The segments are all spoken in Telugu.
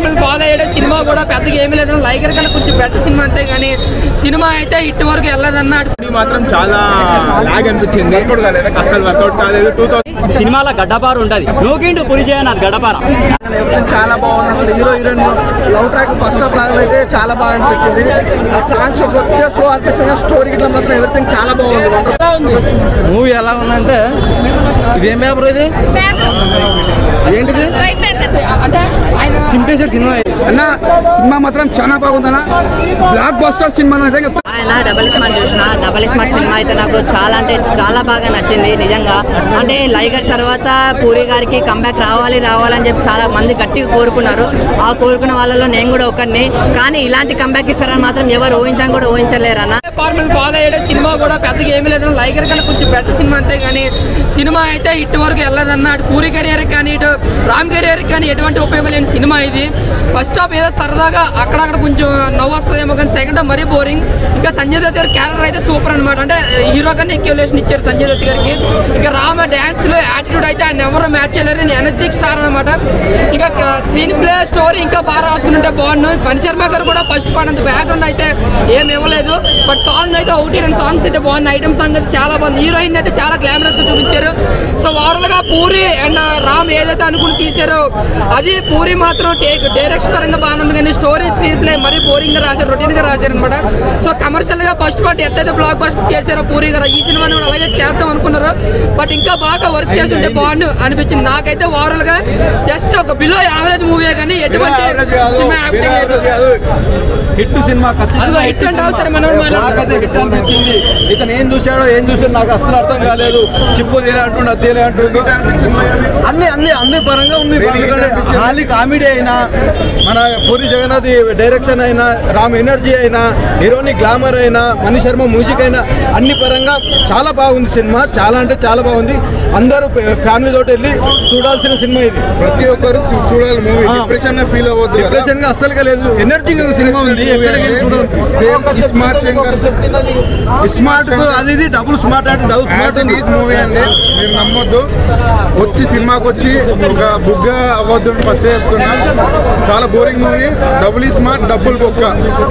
ఫార్ములా ఫాలో అయ్యే సినిమా కూడా పెద్దగా ఏమీ లేదు లైగర్ కన్నా కొంచెం బెటర్ సినిమా అంతే కానీ సినిమా అయితే హిట్ వరకు వెళ్ళదన్నాడు ఇది మాత్రం చాలా లాగ్ అనిపించింది అసలు వర్కౌట్ కాలేదు టూ థౌసండ్ సినిమాలో గడ్డపార ఉంటది నూకిండు పులి చేయనది గడ్డపార ఎవ్రీథింగ్ చాలా బాగుంది అసలు hero heroine love track first half all అయితే చాలా బాగా అనిపించింది ఆ సాంగ్స్ కొద్దిగా స్లో అనిపించింది స్టోరీ ఇట్లా మాత్రం ఎవ్రీథింగ్ చాలా బాగుంది మూవీ ఎలా ఉందంటే ఇదేం పేపర్ ఇది ఏంటిది అంటే ఆయన చింపేశారు సినిమా అన్న సినిమా మాత్రం చాలా బాగుందన్న బ్లాక్ బస్టర్ సినిమా నిజంగా ఆయన డబల్ స్మార్ట్ చూసిన డబల్ స్మార్ట్ సినిమా అయితే నాకు చాలా అంటే చాలా బాగా నచ్చింది నిజంగా అంటే లైగర్ తర్వాత పూరి గారికి కంబ్యాక్ రావాలి రావాలని చెప్పి చాలా మంది గట్టిగా కోరుకున్నారు ఆ కోరుకున్న వాళ్ళలో నేను కూడా ఒకరిని కానీ ఇలాంటి కంబ్యాక్ ఇస్తారని మాత్రం ఎవరు ఊహించని కూడా ఊహించలేరు అన్న ఫార్ములా ఫాలో అయ్యే సినిమా కూడా పెద్దగా ఏమీ లేదు లైగర్ కన్నా కొంచెం బెటర్ సినిమా అంతే కానీ సినిమా అయితే హిట్ వరకు వెళ్ళదన్న అటు పూరి కెరియర్ కానీ ఇటు రామ్ కెరియర్ కానీ ఎటువంటి ఉపయోగం లేని సినిమా ఇది ఫస్ట్ హాఫ్ ఏదో సరదాగా అక్కడక్కడ కొంచెం నవ్వు వస్తుందేమో కానీ సెకండ్ హాఫ్ మరీ బోరింగ్ ఇంకా సంజయ్ దత్ గారి క్యారెక్టర్ అయితే సూపర్ అనమాట అంటే హీరో కన్నా ఎక్యులేషన్ ఇచ్చారు సంజయ్ దత్ గారికి ఇంకా రామ డ్యాన్స్ లో యాటిట్యూడ్ అయితే ఆయన ఎవరు మ్యాచ్ చేయలేరు ఎనర్జిక్ స్టార్ అనమాట ఇంకా స్క్రీన్ ప్లే స్టోరీ ఇంకా బాగా రాసుకుంటే బాగుండు మణి శర్మ గారు కూడా ఫస్ట్ పాట అంత బ్యాక్గ్రౌండ్ అయితే ఏం ఇవ్వలేదు బట్ సాంగ్ అయితే ఒకటి రెండు సాంగ్స్ అయితే బాగున్నాయి ఐటమ్ సాంగ్ అయితే చాలా బాగుంది హీరోయిన్ అయితే చాలా గ్లామరస్ గా చూపించారు సో ఓవరాల్ గా పూరి అండ్ రామ్ ఏదైతే అనుకుని తీశారో అది పూరి మాత్రం టేక్ డైరెక్షన్ పరంగా బాగానే ఉంది కానీ స్టోరీ స్క్రీన్ ప్లే మరీ బోరింగ్ గా రాశారు రొటీన్ గా రాశారు అనమాట సో కమర్షియల్ గా ఫస్ట్ పార్ట్ ఎత్తైతే బ్లాక్ బస్ట్ చేశారో పూరి గారు ఈ సినిమాని కూడా అలాగే చేద్దాం అనుకున్నారు బట్ ఇంకా బాగా వర్క్ చేస్తుంటే బాగుండు అనిపించింది నాకైతే ఓవరాల్ గా జస్ట్ ఒక బిలో యావరేజ్ మూవీ కానీ ఎటువంటి సినిమా యాక్టింగ్ లేదు హిట్ సినిమా అదిగో హిట్ అంటావు సరే మనం నాకైతే హిట్ అనిపించింది ఇతను ఏం చూశాడో ఏం చూసాడో నాకు అసలు అర్థం కాలేదు చిప్పు తీరే అంటుండు అది తీరే అంటుండు అన్ని అన్ని అన్ని పరంగా ఉంది ఖాళీ కామెడీ అయినా మన పూరి జగన్నాథ్ డైరెక్షన్ అయినా రామ్ ఎనర్జీ అయినా హీరోని గ్లామర్ అయినా మణి శర్మ మ్యూజిక్ అయినా అన్ని పరంగా చాలా బాగుంది సినిమా చాలా అంటే చాలా బాగుంది అందరూ ఫ్యామిలీ తోటి వెళ్ళి చూడాల్సిన సినిమా ఇది ప్రతి ఒక్కరు సు- చూడాలి మూవీ ఆ. డిప్రెషన్ ఫీల్ అవ్వద్దు కదా డిప్రెషన్ గా అస్సలుగా లేదు ఎనర్జీ సినిమా ఉంది ఎక్కడికి వెళ్ళి చూడాలి సేమ్ స్మార్ట్ శంకర్ స్మార్ట్ అది ఇది డబుల్ స్మార్ట్ అంటే డబుల్ స్మార్ట్ ఉంది ఈజ్ మూవీ అండి మీరు నమ్మొద్దు వచ్చి సినిమాకి వచ్చి ఒక బుగ్గ అవ్వద్దు అని ఫస్ట్ చెప్తున్నా చాలా బోరింగ్ మూవీ డబుల్ ఈ స్మార్ట్ డబుల్ బొక్క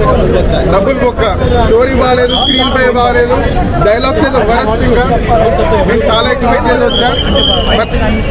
డబుల్ బొక్క స్టోరీ బాగాలేదు స్క్రీన్ ప్లే బాగాలేదు డైలాగ్స్ అయితే వరస్ట్ ఇంకా నేను చాలా ఎక్స్పెక్ట్ చేసి వచ్చా బట్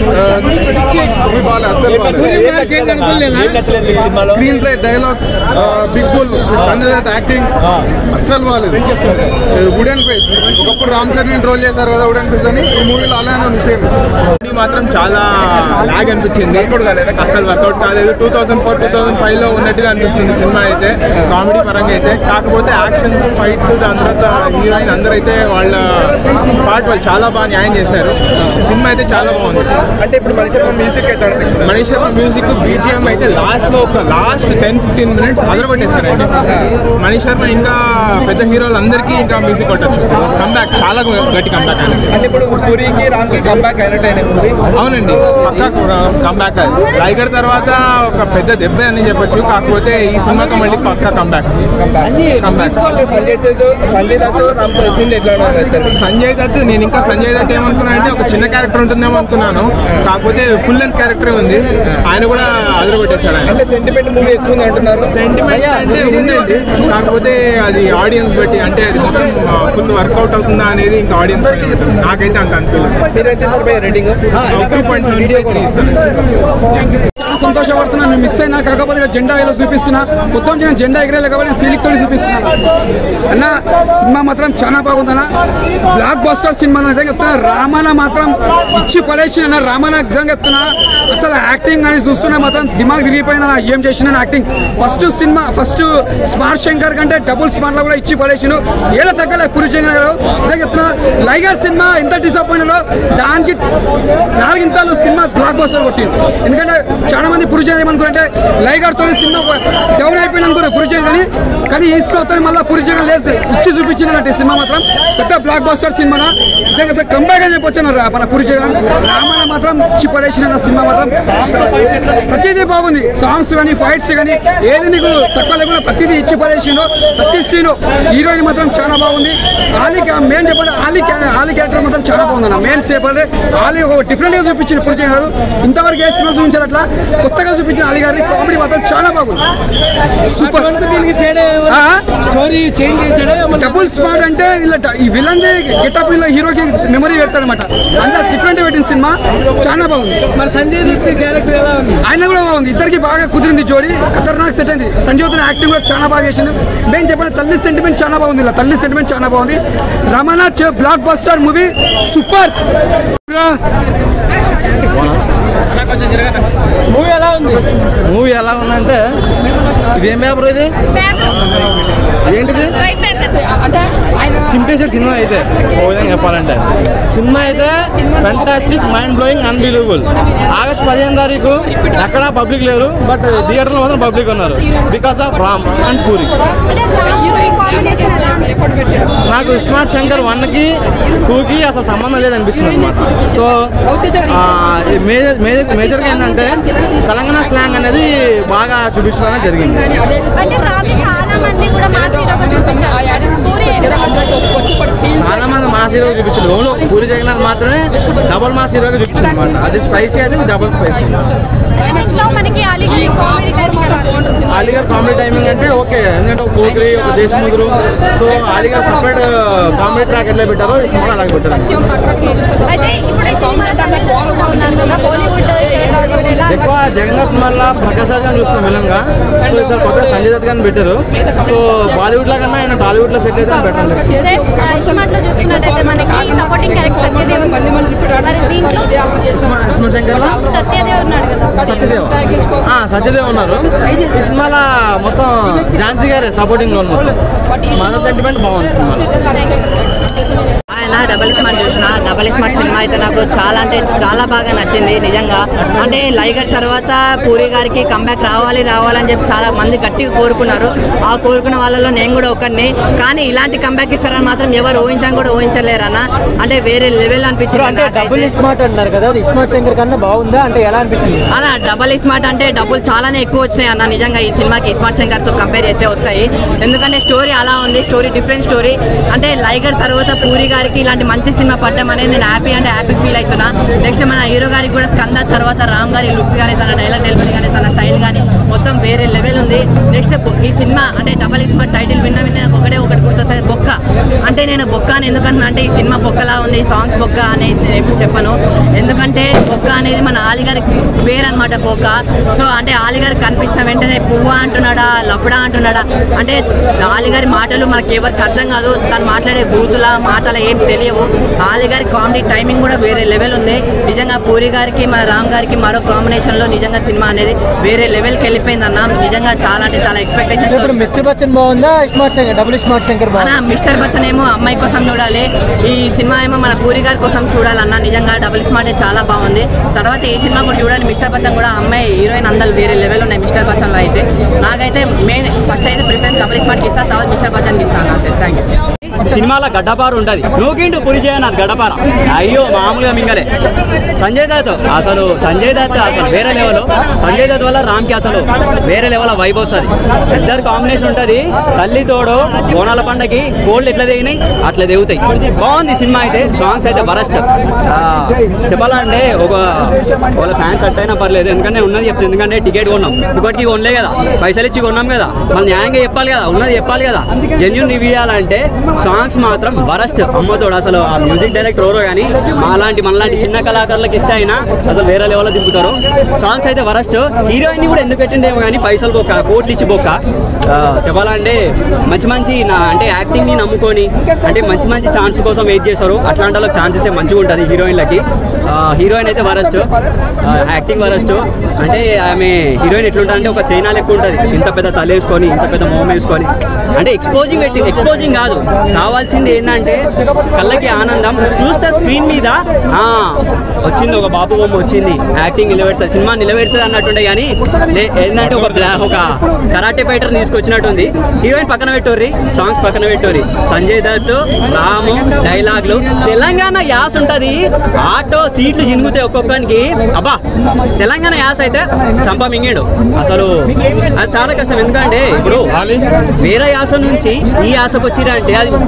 మూవీ బాగాలేదు అస్సలు బాగాలేదు screen play dialogues big bull Sanjay Dutt acting అస్సలు బాగాలేదు వుడెన్ ఫేస్ ఒకప్పుడు రామ్ చరణ్ ట్రోల్ చేశారు కదా వుడెన్ ఫేస్ అని ఈ మూవీలో అలానే ఉంది సేమ్ ఇది మాత్రం చాలా లాగ్ అనిపించింది అసలు వర్కౌట్ కాలేదు two thousand four two thousand five లో ఉన్నట్టుగా అనిపిస్తుంది సినిమా అయితే కామెడీ పరంగా అయితే కాకపోతే యాక్షన్స్ ఫైట్స్ దాని తర్వాత హీరోయిన్ అందరూ అయితే వాళ్ళ పార్ట్ వాళ్ళు చాలా బాగా న్యాయం చేశారు సినిమా అయితే చాలా బాగుంది అంటే ఇప్పుడు మనిషి మ్యూజిక్ అయితే మనిషి మ్యూజిక్ బీజిఎం అయితే లాస్ట్ లో ఒక లాస్ట్ టెన్ ఫిఫ్టీన్ మినిట్స్ అదరగొట్టేశారండి మనీష్ శర్మ ఇంకా పెద్ద హీరోలు అందరికీ ఇంకా మ్యూజిక్ కొట్టచ్చు కంబ్యాక్ చాలా గట్టి కంబ్యాక్ అనేది అంటే ఇప్పుడు పూరికి రామ్కి కంబ్యాక్ అయినట్టు అయిన మూవీ అవునండి పక్కా కంబ్యాక్ అది టైగర్ తర్వాత ఒక పెద్ద దెబ్బ అని చెప్పొచ్చు కాకపోతే ఈ సినిమాకి మళ్ళీ పక్కా కంబ్యాక్ కంబ్యాక్ సంజయ్ దత్ సంజయ్ దత్ రామ్ ప్రసీన్ ఎట్లా ఉన్నారు ఇద్దరు? సంజయ్ దత్ నేను ఇంకా సంజయ్ దత్ ఏమనుకున్నా అంటే ఒక చిన్న క్యారెక్టర్ ఉంటుందేమో అనుకున్నాను కాకపోతే ఫుల్ లెంత్ క్యారెక్టర్ ఉంది ఆయన కూడా అదరగొట్టేశాడు ఆయన అంటే సెంటిమెంట్ మూవీ ఎక్కువ ఉంది అంటున్నారు సెంటిమెంట్ అంటే ఉందండి కాకపోతే అది ఆడియన్స్ బట్టి అంటే అది మొత్తం ఫుల్ వర్కౌట్ అవుతుందా అనేది ఇంకా ఆడియన్స్ నాకైతే అంత అనిపించలేదు మీరు ఎంత ఇస్తారు భయ్యా rating two point seven five three ఇస్తాను చాలా సంతోషపడుతున్నా నేను మిస్ అయినా కాకపోతే ఇక్కడ జెండా ఇలా చూపిస్తున్నా మొత్తం నేను జెండా ఎగరేలే కాబట్టి నేను ఫీలింగ్ తోటి చూపిస్తున్నాను అన్న సినిమా మాత్రం చాలా బాగుందన్న బ్లాక్ బస్టర్ సినిమా నిజంగా చెప్తున్నా రామాన మాత్రం ఇచ్చి పడేసి అన్న రామాన నిజంగా చెప్తున్నా అసలు యాక్టింగ్ అని చూస్తున్నా మాత్రం దిమాగ్ తిరిగిపోయింది అన్న ఏం చేసిన యాక్టింగ్ ఫస్ట్ సినిమా ఫస్ట్ స్మార్ట్ శంకర్ కంటే డబుల్ స్మార్ట్ లో కూడా ఇచ్చి పడేసిను ఏళ్ళ తగ్గలే పూరి జగన్ గారు నిజంగా చెప్తున్నా లైగర్ సినిమా ఎంత డిసప్పాయింట్ దానికి నాలుగింతలు సినిమా బ్లాక్ బస్టర్ కొట్టింది ఎందుకంటే చాలా మంది పురుష ఏమనుకుంటే లైగర్ తోని సినిమా డౌన్ అయిపోయింది అనుకున్నారు పురుష అని కానీ ఈ సినిమాతో మళ్ళీ పురుష లేదు ఇచ్చి చూపించింది సినిమా మాత్రం పెద్ద బ్లాక్ బస్టర్ సినిమా నిజంగా కంబ్యాక్ అని చెప్పొచ్చు మన పురుష రామాయణ మాత్రం ఇచ్చి పడేసిన సినిమా మాత్రం ప్రతిదీ బాగుంది సాంగ్స్ కానీ ఫైట్స్ కానీ ఏది నీకు తక్కువ లేకుండా ప్రతిదీ ఇచ్చి పడేసిండు ప్రతి సీను హీరోయిన్ మాత్రం చాలా బాగుంది ఆలీ మెయిన్ చెప్పండి ఆలీ క్యా- ఆలీ క్యారెక్టర్ మాత్రం చాలా బాగుంది అన్న మెయిన్ సేపర్ ఆలీ ఒక డిఫరెంట్ గా చూపించింది పురుష గారు ఇంతవరకు ఏ సినిమా చూపించారు అట్లా కొత్తగా చూపించిన ఆలీ గారిని కామెడీ మాత్రం చాలా బాగుంది సూపర్ దీనికి స్టోరీ చేంజ్ చేసాడు డబుల్ స్మార్ట్ అంటే ఇలా ట- ఈ విలన్ గెటప్ ఇలా హీరోకి మెమరీ పెడతాడు అనమాట అంతా డిఫరెంట్ పెట్టిన సినిమా చాలా బాగుంది మరి సంజయ్ దత్ క్యారెక్టర్ ఎలా ఉంది ఆయన కూడా బాగుంది ఇద్దరికి బాగా కుదిరింది జోడి ఖతర్నాక్ సెట్ అయింది సంజయ్ దత్ యాక్టింగ్ కూడా చాలా బాగా చేసింది మేము చెప్పిన తల్లి సెంటిమెంట్ చాలా బాగుంది ఇలా తల్లి సెంటిమెంట్ చాలా బాగుంది రమణాథ్ block buster movie super movie ఎలా ఉంది మూవీ ఎలా ఉందంటే ఇదేం పేపర్ ఇది ఏంటిది అంటే ఆయన చింపేశాడు సినిమా అయితే ఓ విధంగా చెప్పాలంటే సినిమా అయితే fantastic mind blowing unbelievable August పదిహేను తారీఖు ఎక్కడా పబ్లిక్ లేరు బట్ థియేటర్లో మాత్రం పబ్లిక్ ఉన్నారు because of Ram and Puri నాకు ఇస్మార్ట్ శంకర్ వన్కి టూకి అసలు సంబంధం లేదనిపిస్తుంది అనమాట సో మేజర్ మేజర్ మేజర్గా ఏంటంటే తెలంగాణ స్లాంగ్ అనేది బాగా చూపించడం జరిగింది అంటే రామ్ చాలా మంది కూడా మా హీరోగా చూపించారు పూరి చాలా మంది మాస్ హీరో చూపిస్తారు ఓన్లీ ఒక పూరి జగన్నాథ్ మాత్రమే డబుల్ మాస్ హీరోగా చూపించారు అనమాట అది స్పైసీ అది డబుల్ స్పైసీ నెక్స్ట్ లో మనకి అలీగిరి కామెడీ టైమింగ్ అలీగారు కామెడీ టైమింగ్ అంటే ఓకే ఎందుకంటే ఒక పోకిరి ఒక దేశముద్రు సో అలీగారు సపరేట్ కామెడీ ట్రాక్ ఎట్లా పెట్టారో ఈ సినిమా అలాగే పెట్టారు అయితే ఇప్పుడు ఈ సినిమా బాలీవుడ్ ఎక్కువ జగన్నాథ్ సినిమాలో ప్రకాష్ రాజ్ గారిని చూస్తాం విలంగా సో ఈసారి కొత్త సంజయ్ దత్ గారిని పెట్టారు సో బాలీవుడ్ లో కన్నా ఆయన టాలీవుడ్ లో సెట్ అయితే బెటర్ అనిపిస్తుంది ఇస్మార్ట్లో చూసుకున్నట్టయితే మనకి సపోర్టింగ్ క్యారెక్టర్ సత్యదేవ్ ఉన్నాడు. మరి దీంట్లో ఇస్మార్ట్ శంకర్ లో సత్యదేవ్ ఉన్నాడు కదా సత్యదేవ్ ఆ, సత్యదేవ్ ఉన్నారు ఈ సినిమాలో మొత్తం ఝాన్సీ గారే సపోర్టింగ్ రోల్ మొత్తం మన సెంటిమెంట్ బాగుంది సినిమాలో ఆయన డబల్ స్మార్ట్ చూసిన డబల్ స్మార్ట్ సినిమా అయితే నాకు చాలా అంటే చాలా బాగా నచ్చింది నిజంగా అంటే లైగర్ తర్వాత పూరి గారికి కంబ్యాక్ రావాలి రావాలని చెప్పి చాలా మంది గట్టిగా కోరుకున్నారు ఆ కోరుకున్న వాళ్ళలో నేను కూడా ఒకరిని కానీ ఇలాంటి కంబ్యాక్ ఇస్తారని మాత్రం ఎవరు ఊహించని కూడా ఊహించలేరన్న అంటే వేరే లెవెల్ అనిపించింది అంటే డబుల్ నాకైతే. స్మార్ట్ అంటున్నారు కదా అది స్మార్ట్ శంకర్ కన్నా బాగుందా అంటే ఎలా అనిపించింది అలా డబల్ స్మార్ట్ అంటే డబ్బులు చాలానే ఎక్కువ వచ్చినాయి అన్న నిజంగా ఈ సినిమాకి స్మార్ట్ శంకర్ తో కంపేర్ చేస్తే వస్తాయి ఎందుకంటే స్టోరీ అలా ఉంది స్టోరీ డిఫరెంట్ స్టోరీ అంటే లైగర్ తర్వాత పూరి గారికి ఇలాంటి మంచి సినిమా పడ్డం అనేది నేను హ్యాపీ అంటే హ్యాపీ ఫీల్ అవుతున్నా నెక్స్ట్ మన హీరో గారికి కూడా స్కంద తర్వాత రామ్ గారి లుక్స్ కానీ తన డైలాగ్ డెలివరీ కానీ తన స్టైల్ కానీ మొత్తం వేరే లెవెల్ ఉంది నెక్స్ట్ ఈ సినిమా అంటే డబల్ స్మార్ట్ టైటిల్ విన్న విన్న నాకు ఒకటే ఒకటి గుర్తొస్తుంది బొక్క అంటే నేను బొక్క అని ఎందుకంటున్నా అంటే ఈ సినిమా బొక్కలా ఉంది సాంగ్స్ బొక్క అనేది నేను ఎప్పుడు చెప్పను ఎందుకంటే బొక్క అనేది మన ఆలిగారి పేరు అనమాట బొక్క సో అంటే ఆలిగారికి కనిపించిన వెంటనే పువ్వ అంటున్నాడా లఫడా అంటున్నాడా అంటే ఆలిగారి మాటలు మనకి ఎవరికి అర్థం కాదు తను మాట్లాడే బూతుల మాటలు ఏం తెలియవు ఆలిగారి కామెడీ టైమింగ్ కూడా వేరే లెవెల్ ఉంది నిజంగా పూరి గారికి మన రామ్ గారికి మరో కాంబినేషన్ లో నిజంగా సినిమా అనేది వేరే లెవెల్కి వెళ్ళిపోయింది అన్న నిజంగా చాలా అంటే చాలా సో ఇప్పుడు ఎక్స్పెక్టేషన్ మిస్టర్ బచ్చన్ బాగుందా smart Shankar double smart Shankar మన బాగుందా మిస్టర్ బచ్చన్ ఏమో అమ్మాయి కోసం చూడాలి ఈ సినిమా ఏమో మన పూరి గారి కోసం చూడాలన్న నిజంగా డబుల్ స్మార్ట్ చాలా బాగుంది తర్వాత ఈ సినిమా కూడా చూడాలి మిస్టర్ బచ్చన్ కూడా అమ్మాయి హీరోయిన్ అందరు వేరే లెవెల్ ఉన్నాయి మిస్టర్ బచ్చన్ లో అయితే నాకైతే మెయిన్ ఫస్ట్ అయితే ప్రిఫరెన్స్ డబుల్ స్మార్ట్ ఇస్తా తర్వాత మిస్టర్ బచ్చన్ ఇస్తాను అంతే థ్యాంక్ యూ సినిమాలో గడ్డపార ఉంటుంది నూకిండు పులి చేయనది గడ్డపార అయ్యో మామూలుగా మింగలే సంజయ్ దత్ అసలు సంజయ్ దత్ అసలు వేరే లెవెల్ సంజయ్ దత్ వల్ల రామ్కి అసలు వేరే లెవెల్ వైబ్ వస్తుంది ఇద్దరు కాంబినేషన్ ఉంటుంది తల్లి తోడు బోనాల పండగకి కోళ్ళు ఎట్లా దిగినాయి అట్లా దిగుతాయి బాగుంది సినిమా అయితే సాంగ్స్ అయితే వరస్ట్ చెప్పాలంటే ఒక వాళ్ళ ఫ్యాన్స్ అట్ అయినా పర్లేదు ఎందుకంటే ఉన్నది చెప్తుంది ఎందుకంటే టికెట్ కొన్నాం ఇప్పటికి కొనలే కదా పైసలు ఇచ్చి కొన్నాం కదా మన న్యాయంగా చెప్పాలి కదా ఉన్నది చెప్పాలి కదా జెన్యున్ రివ్యూ ఇవ్వాలంటే సాంగ్స్ మాత్రం వరస్ట్ అమ్మతోడు అసలు ఆ మ్యూజిక్ డైరెక్టర్ ఎవరో కానీ మాలాంటి మనలాంటి చిన్న కళాకారులకు ఇస్తే అయినా అసలు వేరే లెవెల్లో దింపుతారు సాంగ్స్ అయితే వరస్ట్ హీరోయిన్ కూడా ఎందుకు పెట్టిండేమో కానీ పైసలు బొక్క కోట్లు ఇచ్చి బొక్క ఆ, చెప్పాలంటే మంచి మంచి నా అంటే యాక్టింగ్ని నమ్ముకొని అంటే మంచి మంచి ఛాన్స్ కోసం వెయిట్ చేస్తారు అట్లాంటి వాళ్ళకి ఛాన్సెస్ మంచిగా ఉంటుంది హీరోయిన్లకి హీరోయిన్ అయితే వరస్ట్ యాక్టింగ్ వరస్ట్ అంటే ఆమె హీరోయిన్ ఎట్లుంటుందంటే ఒక చైనా లెక్క ఉంటుంది ఇంత పెద్ద తల వేసుకొని ఇంత పెద్ద మొహం వేసుకొని అంటే ఎక్స్పోజింగ్ పెట్టి ఎక్స్పోజింగ్ కాదు కావాల్సింది ఏంటంటే కళ్ళకి ఆనందం చూస్తే స్క్రీన్ మీద ఆ, వచ్చింది ఒక బాబు బొమ్మ వచ్చింది యాక్టింగ్ నిలబెడుతుంది సినిమా నిలబెడుతుంది అన్నట్టుండే కానీ లే- ఏంటంటే ఒక బ్లా ఒక కరాటే ఫైటర్ తీసుకొచ్చినట్టుంది హీరోయిన్ పక్కన పెట్టోర్రి సాంగ్స్ పక్కన పెట్టోర్రి సంజయ్ దత్ రాము డైలాగ్లు తెలంగాణ యాస్ ఉంటది ఆటో సీట్లు జినుగుతాయి ఒక్కొక్కరికి అబ్బా తెలంగాణ యాస్ అయితే సంప మింగాడు అసలు అది చాలా కష్టం ఎందుకంటే ఇప్పుడు వేరే యాస నుంచి ఈ యాసకు వచ్చిరంటే అది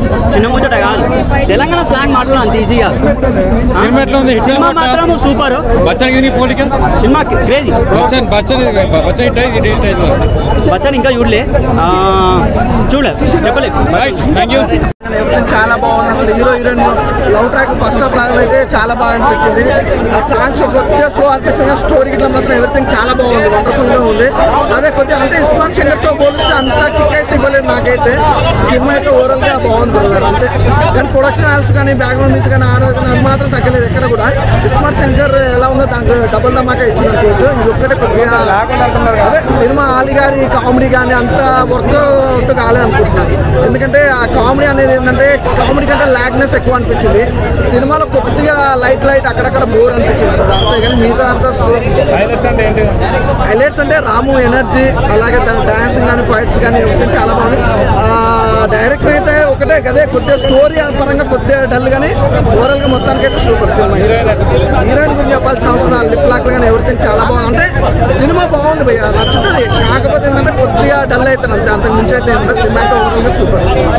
చిన్న ముచ్చట కాదు తెలంగాణ స్లాంగ్ మాటలు అంత ఈజీ కాదు సినిమా ఎట్లా ఉంది సినిమా మాత్రం సూపర్ బచ్చన్ గిరి పోలిక సినిమా క్రేజీ బచ్చన్ బచ్చన్ బచ్చన్ హిట్ అయింది హిట్ అయింది బచ్చన్ ఇంకా చూడలే ఆ, చూడలే చెప్పలేదు రైట్ థ్యాంక్ యూ ఎవ్రీథింగ్ చాలా బాగుంది అసలు hero heroine love track first half all అయితే చాలా బాగా అనిపించింది ఆ సాంగ్స్ కొద్దిగా స్లో అనిపించింది స్టోరీ ఇట్లా మాత్రం ఎవ్రీథింగ్ చాలా బాగుంది వండర్ఫుల్ గా ఉంది అదే కొద్దిగా అంటే ఇస్మార్ట్ శంకర్ తో పోలిస్తే అంత కిక్ అయితే ఇవ్వలేదు నాకైతే సినిమా అయితే ఓవరాల్ గా బాగుంది బ్రదర్ అంతే కానీ ప్రొడక్షన్ హాల్స్ కానీ బ్యాక్గ్రౌండ్ మ్యూజిక్ కానీ ఆరోగ్యం అది మాత్రం తగ్గలేదు ఎక్కడ కూడా ఇస్మార్ట్ శంకర్ ఎలా ఉందో దాంట్లో డబుల్ ధమాకా ఇచ్చిన అనుకోవచ్చు ఇది ఒక్కటే కొద్దిగా అదే సినిమా ఆలి గారి కామెడీ కానీ అంత వర్కౌట్ కాలేదు అనుకుంటున్నాను ఎందుకంటే ఆ కామెడీ అనేది ఏంటంటే కామెడీ కంటే లాగ్నెస్ ఎక్కువ అనిపించింది సినిమాలో కొద్దిగా లైట్ లైట్ అక్కడక్కడ బోర్ అనిపించింది కదా అంతే కానీ మిగతా అంతా హైలైట్స్ అంటే రాము ఎనర్జీ అలాగే దాని డాన్సింగ్ కానీ ఫైట్స్ కానీ everything చాలా బాగుంది డైరెక్షన్ అయితే ఒకటే కదే కొద్దిగా స్టోరీ పరంగా కొద్దిగా డల్ కానీ ఓవరాల్ గా మొత్తానికి అయితే సూపర్ సినిమా హీరోయిన్ గురించి చెప్పాల్సిన అవసరం లిప్ లాక్ కానీ ఎవరిథింగ్ చాలా బాగుంది అంటే సినిమా బాగుంది భయ్య నచ్చుతుంది కాకపోతే ఏంటంటే కొద్దిగా డల్ అవుతుంది అంతే అంతకు మించి అయితే ఏం లేదు. సినిమా అయితే ఓవరాల్ గా సూపర్